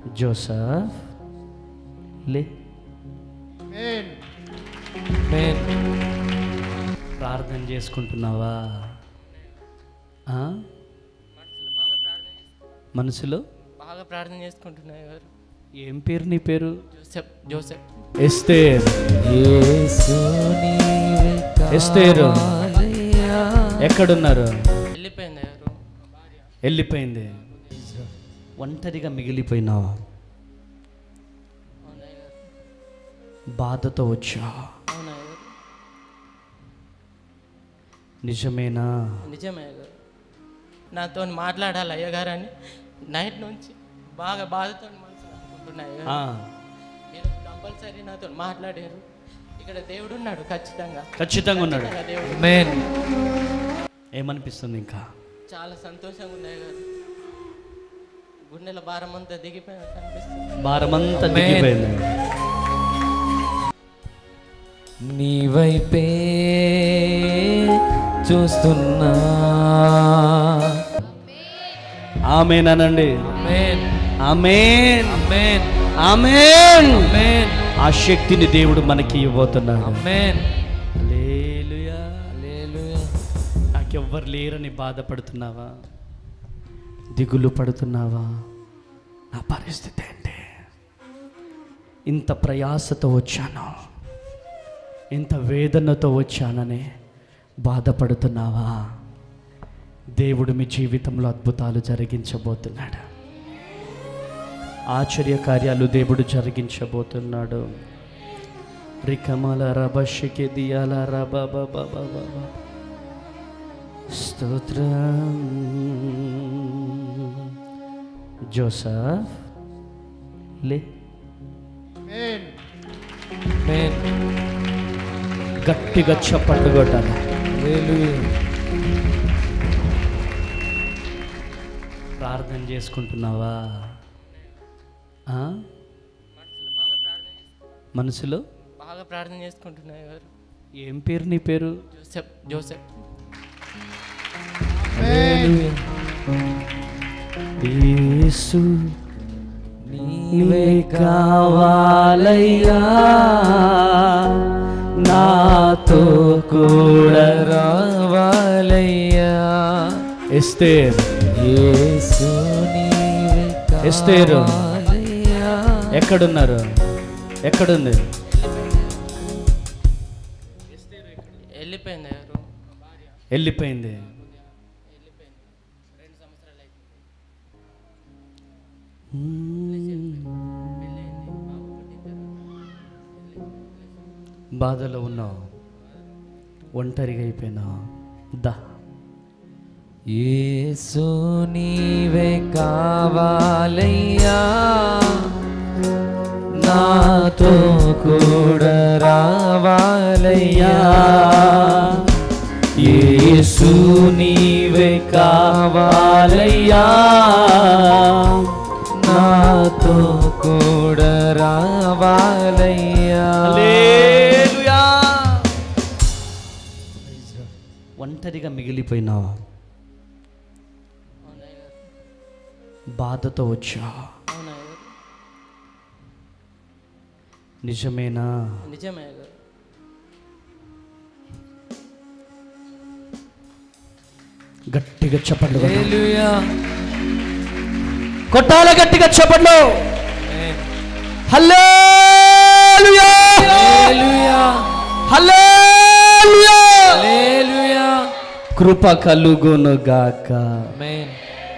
Joseph లే మేన్ ప్రార్థన చేసుకుంటున్నావా ఆ? మనసులో బాగా ప్రార్థన చేసుకుంటున్నాయి గారు ఏం పేరు నీ పేరు జోసెఫ్ జోసెఫ్ ఎస్తేర్ యేసు నీవే ఎస్తేరు కావాలయ్యా. ఎక్కడున్నారు వెళ్ళిపోయింది గారు వెళ్ళిపోయింది ఒంటరిగా మిగిలిపోయినావా అవునా గారు బాధతో వచ్చా అవునా గారు నిజమేనా నిజమే గారు నాతో మాట్లాడాలి అయ్యగారు అని నైట్ నుంచి బాగా బాధతో మనసు అనుకుంటున్నాయి గారు ఆ, మీరు కంపల్సరీ నాతో మాట్లాడారు ఇక్కడ దేవుడు ఉన్నాడు ఖచ్చితంగా ఖచ్చితంగా ఉన్నాడు ఖచ్చితంగా దేవుడు మేన్ ఏమనిపిస్తుంది ఇంకా చాలా సంతోషంగా ఉన్నాయి గారు గుండెల భారం అంతా దిగిపోయినట్టు అనిపిస్తుంది భారమంతా Amen. దిగిపోయింది నీ వైపే చూస్తున్నా ఆమెనండి మేన్ ఆమెన్ మేన్ ఆమెన్ మేన్ ఆ శక్తిని దేవుడు మనకి ఇవ్వబోతున్నాడు మేన్ హల్లెలూయా. హల్లెలూయా నాకెవ్వరు లేరని బాధపడుతున్నావా దిగులు పడుతున్నావా నా పరిస్థితి ఏంటి ఇంత ప్రయాసతో వచ్చాను ఇంత వేదనతో వచ్చానని బాధపడుతున్నావా దేవుడు మీ జీవితంలో అద్భుతాలు జరిగించబోతున్నాడు ఆశ్చర్య కార్యాలు దేవుడు జరిగించబోతున్నాడు రికమల రబషికి దియాల రబ బ బ బ బ బ. స్తోత్రం జోసఫ్ లే మేన్ గట్టిగా చప్పట్లు కొట్టాలి హల్లెలూయా ప్రార్థన చేసుకుంటున్నావా ఆ? మనసులో బాగా ప్రార్థన చేసుకుంటున్నాయి గారు ఏం పేరు నీ పేరు జోసెఫ్ జోసెఫ్ హల్లెలూయా యేసు నీవే నీవే కావాలయ్యా నాతో కూడా రావాలయ్యా ఎస్తేర్ యేసు నీవే ఎస్తేరు. కావాలయ్యా. ఎక్కడున్నారు ఎక్కడుంది వెళ్ళిపోయింది గారు వెళ్ళిపోయింది బాధలో ఉన్నావు ఒంటరిగా అయిపోయినావు దా యేసు నీవే కావాలయ్యా నాతో కూడా రావాలయ్యా యేసు నీవే కావాలయ్యా నాతో కూడా రావాలయ్యా హల్లెలూయా. ఒంటరిగా మిగిలిపోయినావు అవునా గారు బాధతో వచ్చా అవునా గారు నిజమేనా నిజమే గారు గట్టిగా చప్పట్లు కొట్టాలి. హల్లెలూయా కొట్టాల గట్టిగా చప్పట్లు ఆమేన్. హల్లెలూయా హల్లెలూయా హల్లెలూయా హల్లెలూయా కృప కలుగును గాక ఆమేన్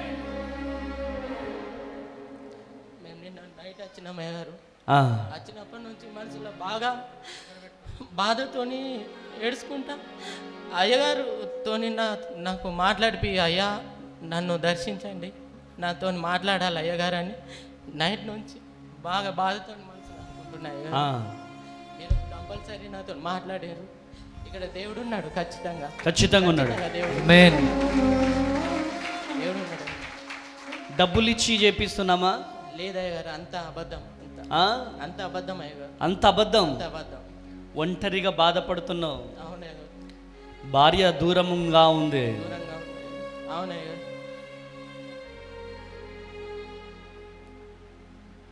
మేము నిన్న నైట్ వచ్చినామయ్య గారు ఆ, వచ్చినప్పటి నుంచి మనసులో బాగా బాధతోని ఏడుచుకుంటా అయ్యగారుతోని నా నాకు మాట్లాడిపి అయ్యా నన్ను దర్శించండి నాతో మాట్లాడాలి అయ్యగారు అని నైట్ నుంచి బాగా బాధతో మనసు అనుకుంటున్నాయి ఆ, మీరు కంపల్సరీ నాతో మాట్లాడారు ఇక్కడ దేవుడు ఉన్నాడు ఖచ్చితంగా ఖచ్చితంగా ఉన్నాడు ఖచ్చితంగా దేవుడు ఆమేన్ దేవుడు ఉన్నాడు డబ్బులు ఇచ్చి చేపిస్తున్నామా లేదయ్య గారు అంత అబద్ధం అంత ఆ? అంత అబద్ధం అయ్య గారు అంత అబద్ధం అంత అబద్ధం ఒంటరిగా బాధపడుతున్నావు అవునయ్య గారు భార్య దూరంగా ఉంది దూరంగా ఉంది. అవునయ్య గారు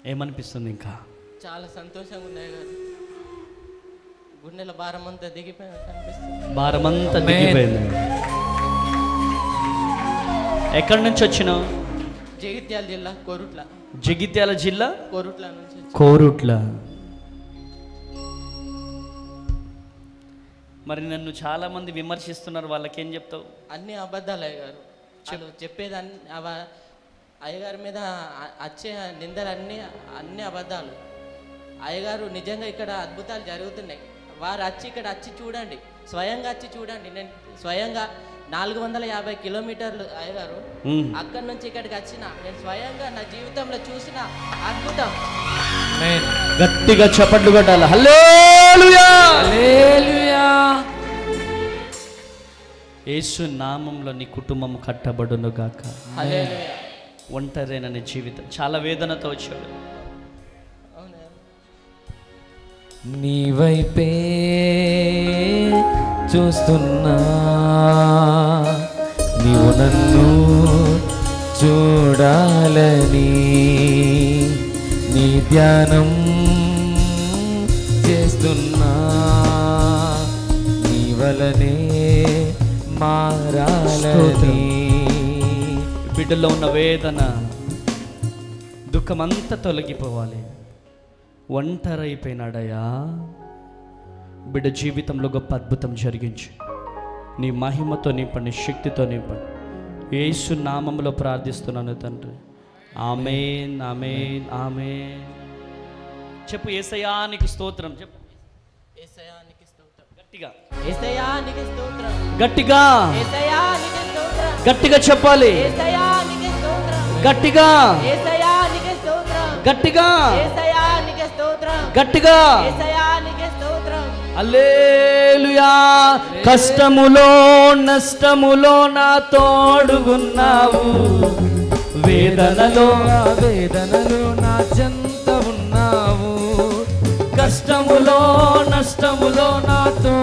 ఏమనిపిస్తుంది ఇంకా చాలా సంతోషంగా ఉన్నాయి గారు గుండెల భారం అంతా దిగిపోయినట్టు అనిపిస్తుంది భారమంతా Amen. దిగిపోయింది ఎక్కడి నుంచి వచ్చినావు జగిత్యాల జిల్లా కొరుట్ల జగిత్యాల జిల్లా కొరుట్ల నుంచి వచ్చి కోరుట్ల మరి నన్ను చాలా మంది విమర్శిస్తున్నారు వాళ్ళకేం చెప్తావు అన్ని అబద్ధాలు అయ్యగారు వాళ్ళు చెప్పేది అన్ని అవ అయ్యగారి మీద అ- వచ్చే నిందలు అన్ని అన్ని అబద్ధాలు అయ్యగారు నిజంగా ఇక్కడ అద్భుతాలు జరుగుతున్నాయి వారు వచ్చి ఇక్కడ వచ్చి చూడండి స్వయంగా వచ్చి చూడండి నేను స్వయంగా నాలుగు వందల యాభై కిలోమీటర్లు అయ్యగారు ఉమ్. అక్కడి నుంచి ఇక్కడికి వచ్చిన నేను స్వయంగా నా జీవితంలో చూసిన అద్భుతం ఆమేన్ గట్టిగా చప్పట్లు కొట్టాలి హల్లెలూయా హల్లెలూయా యేసు నామంలో నీ కుటుంబం కట్టబడును గాక హల్లెలూయా. ఒంటరైన నీ జీవితం చాలా వేదనతో వచ్చాడు అవునా నీ వైపే చూస్తున్నా నీవు నన్ను చూడాలని నీ ధ్యానం చేస్తున్నా నీ వలనే మారాలని బిడ్డలో ఉన్న వేదన దుఃఖమంతా తొలగిపోవాలి ఒంటరైపోయినాడయ్యా బిడ్డ జీవితంలో గొప్ప అద్భుతం జరిగించు నీ మహిమతో నింపండి శక్తితో నింపండి యేసు నామంలో ప్రార్థిస్తున్నాను తండ్రి ఆమెన్ ఆమెన్ ఆమెన్ చెప్పు ఏసయానికి స్తోత్రం చెప్పు ఏసయానికి స్తోత్రం గట్టిగా ఏసయానికి స్తోత్రం గట్టిగా ఏసయానికి స్తోత్రం గట్టిగా చెప్పాలి ఏసయానికి స్తోత్రం గట్టిగా ఏసయానికి స్తోత్రం గట్టిగా ఏసయానికి స్తోత్రం గట్టిగా ఏసయానికి స్తోత్రం అల్లేలుయా కష్టములో నష్టములో నా తోడుగున్నావు వేదనలో నా వేదనలు నా చెంత ఉన్నావు కష్టములో నష్టములో నా నాతో